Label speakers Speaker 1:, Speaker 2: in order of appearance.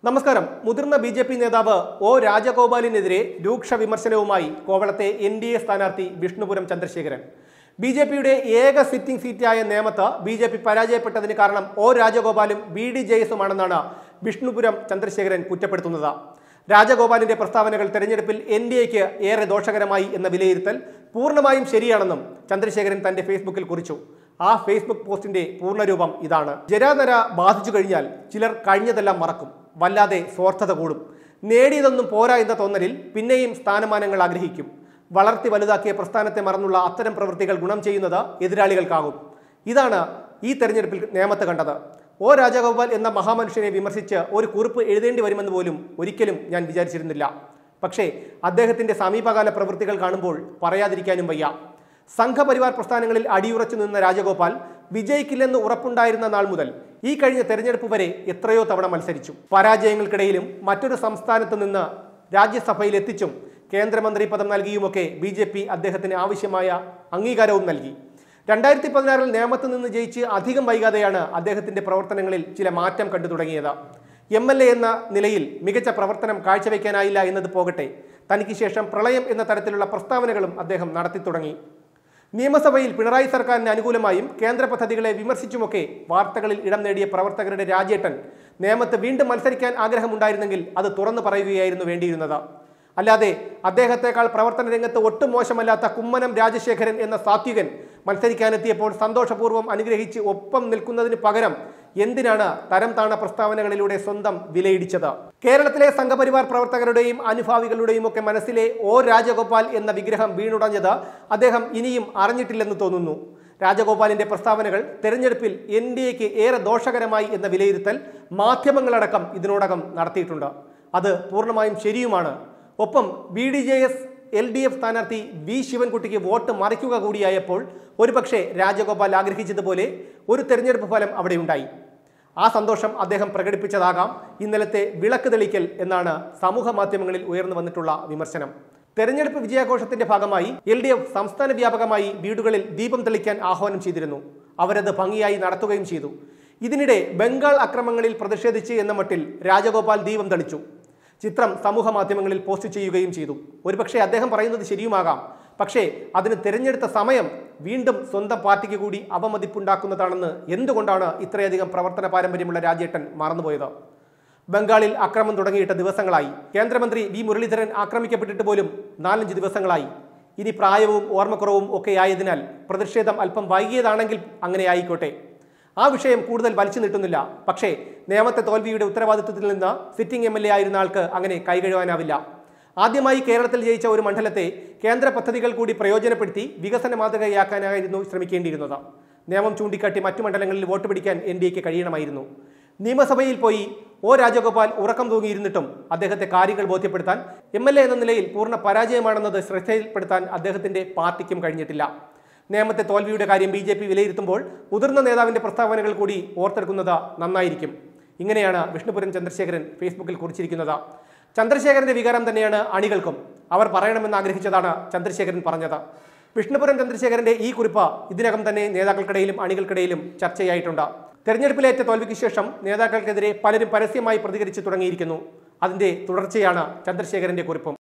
Speaker 1: നമസ്കാരം മുതിർന്ന B J P നേതാവ് ഒ രാജഗോപാലിനെതിരെ രൂക്ഷ വിമർശനവുമായി കോവളത്തെ എൻ ഡി എ സ്ഥാനാർത്ഥി വിഷ്ണുപുരം ചന്ദ്രശേഖരൻ ബി ജെ പിയുടെ ഏക സിറ്റിംഗ് സീറ്റായ നേമത്ത് ബി ജെ പി പരാജയപ്പെട്ടതിന് കാരണം ഒ രാജഗോപാലും ബി ഡി ജെ എസുമാണെന്നാണ് വിഷ്ണുപുരം ചന്ദ്രശേഖരൻ കുറ്റപ്പെടുത്തുന്നത് രാജഗോപാലിന്റെ പ്രസ്താവനകൾ തെരഞ്ഞെടുപ്പിൽ എൻ ഡി എക്ക് ഏറെ ദോഷകരമായി എന്ന വിലയിരുത്തൽ പൂർണ്ണമായും ശരിയാണെന്നും ചന്ദ്രശേഖരൻ തന്റെ ഫേസ്ബുക്കിൽ കുറിച്ചു ആ ഫേസ്ബുക്ക് പോസ്റ്റിന്റെ പൂർണ്ണരൂപം ഇതാണ് ജരാനര ബാധിച്ചു കഴിഞ്ഞാൽ ചിലർ കഴിഞ്ഞതെല്ലാം മറക്കും വല്ലാതെ സ്വാർത്ഥത കൂടും നേടിയതൊന്നും പോരാ എന്ന തോന്നലിൽ പിന്നെയും സ്ഥാനമാനങ്ങൾ ആഗ്രഹിക്കും വളർത്തി വലുതാക്കിയ പ്രസ്ഥാനത്തെ മറന്നുള്ള അത്തരം പ്രവൃത്തികൾ ഗുണം ചെയ്യുന്നത് എതിരാളികൾക്കാകും ഇതാണ് ഈ തെരഞ്ഞെടുപ്പിൽ നേമത്ത് കണ്ടത് ഒ രാജഗോപാൽ എന്ന മഹാമനുഷ്യനെ വിമർശിച്ച് ഒരു കുറിപ്പ് എഴുതേണ്ടി വരുമെന്ന് പോലും ഒരിക്കലും ഞാൻ വിചാരിച്ചിരുന്നില്ല പക്ഷേ അദ്ദേഹത്തിന്റെ സമീപകാല പ്രവൃത്തികൾ കാണുമ്പോൾ പറയാതിരിക്കാനും വയ്യ സംഘപരിവാർ പ്രസ്ഥാനങ്ങളിൽ അടിയുറച്ചു നിന്ന രാജഗോപാൽ വിജയിക്കില്ലെന്ന് ഉറപ്പുണ്ടായിരുന്ന നാൾ മുതൽ ഈ കഴിഞ്ഞ തെരഞ്ഞെടുപ്പ് വരെ എത്രയോ തവണ മത്സരിച്ചു പരാജയങ്ങൾക്കിടയിലും മറ്റൊരു സംസ്ഥാനത്ത് നിന്ന് രാജ്യസഭയിൽ എത്തിച്ചും കേന്ദ്രമന്ത്രി പദം നൽകിയുമൊക്കെ ബി ജെ പി അദ്ദേഹത്തിന് ആവശ്യമായ അംഗീകാരവും നൽകി രണ്ടായിരത്തി പതിനാറിൽ നേമത്ത് നിന്ന് ജയിച്ച് അധികം വൈകാതെയാണ് അദ്ദേഹത്തിന്റെ പ്രവർത്തനങ്ങളിൽ ചില മാറ്റം കണ്ടു തുടങ്ങിയത് എം എൽ എ എന്ന നിലയിൽ മികച്ച പ്രവർത്തനം കാഴ്ചവെക്കാനായില്ല എന്നത് പോകട്ടെ തനിക്ക് ശേഷം പ്രളയം എന്ന തരത്തിലുള്ള പ്രസ്താവനകളും അദ്ദേഹം നടത്തി തുടങ്ങി നിയമസഭയിൽ പിണറായി സർക്കാരിന് അനുകൂലമായും കേന്ദ്ര പദ്ധതികളെ വിമർശിച്ചുമൊക്കെ വാർത്തകളിൽ ഇടം നേടിയ പ്രവർത്തകരുടെ രാജേട്ടൻ നേമത്ത് വീണ്ടും മത്സരിക്കാൻ ആഗ്രഹമുണ്ടായിരുന്നെങ്കിൽ അത് തുറന്നു പറയുകയായിരുന്നു വേണ്ടിയിരുന്നത് അല്ലാതെ അദ്ദേഹത്തെക്കാൾ പ്രവർത്തന രംഗത്ത് ഒട്ടും മോശമല്ലാത്ത കുമ്മനം രാജശേഖരൻ എന്ന സാത്വികൻ മത്സരിക്കാനെത്തിയപ്പോൾ സന്തോഷപൂർവ്വം അനുഗ്രഹിച്ച് ഒപ്പം നിൽക്കുന്നതിന് പകരം എന്തിനാണ് തരം താണ പ്രസ്താവനകളിലൂടെ സ്വന്തം വിലയിടിച്ചത് കേരളത്തിലെ സംഘപരിവാർ പ്രവർത്തകരുടെയും അനുഭാവികളുടെയും ഒക്കെ മനസ്സിലെ ഒ രാജഗോപാൽ എന്ന വിഗ്രഹം വീണുടഞ്ഞത് അദ്ദേഹം ഇനിയും അറിഞ്ഞിട്ടില്ലെന്ന് തോന്നുന്നു രാജഗോപാലിന്റെ പ്രസ്താവനകൾ തെരഞ്ഞെടുപ്പിൽ എൻ ഡി എക്ക് ഏറെ ദോഷകരമായി എന്ന വിലയിരുത്തൽ മാധ്യമങ്ങളടക്കം ഇതിനോടകം നടത്തിയിട്ടുണ്ട് അത് പൂർണ്ണമായും ശരിയുമാണ് ഒപ്പം B D J S L D F സ്ഥാനാർത്ഥി വി ശിവൻകുട്ടിക്ക് വോട്ട് മറിക്കുക കൂടിയായപ്പോൾ ഒരുപക്ഷെ രാജഗോപാൽ ആഗ്രഹിച്ചതുപോലെ ഒരു തെരഞ്ഞെടുപ്പ് ഫലം അവിടെയുണ്ടായി ആ സന്തോഷം അദ്ദേഹം പ്രകടിപ്പിച്ചതാകാം ഇന്നലത്തെ വിളക്ക് തെളിക്കൽ എന്നാണ് സമൂഹ മാധ്യമങ്ങളിൽ ഉയർന്നു വന്നിട്ടുള്ള വിമർശനം തെരഞ്ഞെടുപ്പ് വിജയാഘോഷത്തിന്റെ ഭാഗമായി എൽ ഡി എഫ് സംസ്ഥാന വ്യാപകമായി വീടുകളിൽ ദീപം തെളിക്കാൻ ആഹ്വാനം ചെയ്തിരുന്നു അവരത് ഭംഗിയായി നടത്തുകയും ചെയ്തു ഇതിനിടെ ബംഗാൾ അക്രമങ്ങളിൽ പ്രതിഷേധിച്ച് എന്ന മട്ടിൽ രാജഗോപാൽ ദീപം തെളിച്ചു ചിത്രം സമൂഹ മാധ്യമങ്ങളിൽ പോസ്റ്റ് ചെയ്യുകയും ചെയ്തു ഒരുപക്ഷെ അദ്ദേഹം പറയുന്നത് ശരിയുമാകാം പക്ഷേ അതിന് തിരഞ്ഞെടുത്ത സമയം വീണ്ടും സ്വന്തം പാർട്ടിക്ക് കൂടി അവമതിപ്പുണ്ടാക്കുന്നതാണെന്ന് എന്തുകൊണ്ടാണ് ഇത്രയധികം പ്രവർത്തന പാരമ്പര്യമുള്ള രാജേട്ടൻ മറന്നുപോയത് ബംഗാളിൽ അക്രമം തുടങ്ങിയിട്ട് ദിവസങ്ങളായി കേന്ദ്രമന്ത്രി വി മുരളീധരൻ ആക്രമിക്കപ്പെട്ടിട്ട് പോലും നാലഞ്ച് ദിവസങ്ങളായി ഇനി പ്രായവും ഓർമ്മക്കുറവും ഒക്കെ ആയതിനാൽ പ്രതിഷേധം അല്പം വൈകിയതാണെങ്കിൽ അങ്ങനെ ആയിക്കോട്ടെ ആ വിഷയം കൂടുതൽ വലിച്ചു നീട്ടുന്നില്ല പക്ഷേ നേമത്തെ തോൽവിയുടെ ഉത്തരവാദിത്വത്തിൽ നിന്ന് സിറ്റിംഗ് എം എൽ എ ആയിരുന്ന ആൾക്ക് അങ്ങനെ കൈകഴുവാനാവില്ല ആദ്യമായി കേരളത്തിൽ ജയിച്ച ഒരു മണ്ഡലത്തെ കേന്ദ്ര പദ്ധതികൾ കൂടി പ്രയോജനപ്പെടുത്തി വികസന മാതൃകയാക്കാനായിരുന്നു ശ്രമിക്കേണ്ടിയിരുന്നത് നിയമം ചൂണ്ടിക്കാട്ടി മറ്റു മണ്ഡലങ്ങളിൽ വോട്ട് പിടിക്കാൻ എൻ ഡി എക്ക് കഴിയണമായിരുന്നു നിയമസഭയിൽ പോയി ഒ രാജഗോപാൽ ഉറക്കം തൂങ്ങിയിരുന്നിട്ടും അദ്ദേഹത്തെ കാര്യങ്ങൾ ബോധ്യപ്പെടുത്താൻ എം എൽ എ എന്ന നിലയിൽ പൂർണ്ണ പരാജയമാണെന്നത് ശ്രദ്ധയിൽപ്പെടുത്താൻ അദ്ദേഹത്തിന്റെ പാർട്ടിക്കും കഴിഞ്ഞിട്ടില്ല നേമത്തെ തോൽവിയുടെ കാര്യം ബി ജെ പി വിലയിരുത്തുമ്പോൾ മുതിർന്ന നേതാവിന്റെ പ്രസ്താവനകൾ കൂടി ഓർത്തെടുക്കുന്നത് നന്നായിരിക്കും ഇങ്ങനെയാണ് വിഷ്ണുപുരം ചന്ദ്രശേഖരൻ ഫേസ്ബുക്കിൽ കുറിച്ചിരിക്കുന്നത് ചന്ദ്രശേഖരന്റെ വികാരം തന്നെയാണ് അണികൾക്കും അവർ പറയണമെന്ന് ആഗ്രഹിച്ചതാണ് ചന്ദ്രശേഖരൻ പറഞ്ഞത് വിഷ്ണുപുരം ചന്ദ്രശേഖരന്റെ ഈ കുറിപ്പ് ഇതിനകം തന്നെ നേതാക്കൾക്കിടയിലും അണികൾക്കിടയിലും ചർച്ചയായിട്ടുണ്ട് തെരഞ്ഞെടുപ്പിലേറ്റ തോൽവിക്ക് ശേഷം നേതാക്കൾക്കെതിരെ പലരും പരസ്യമായി പ്രതികരിച്ചു തുടങ്ങിയിരിക്കുന്നു അതിന്റെ തുടർച്ചയാണ് ചന്ദ്രശേഖരന്റെ കുറിപ്പും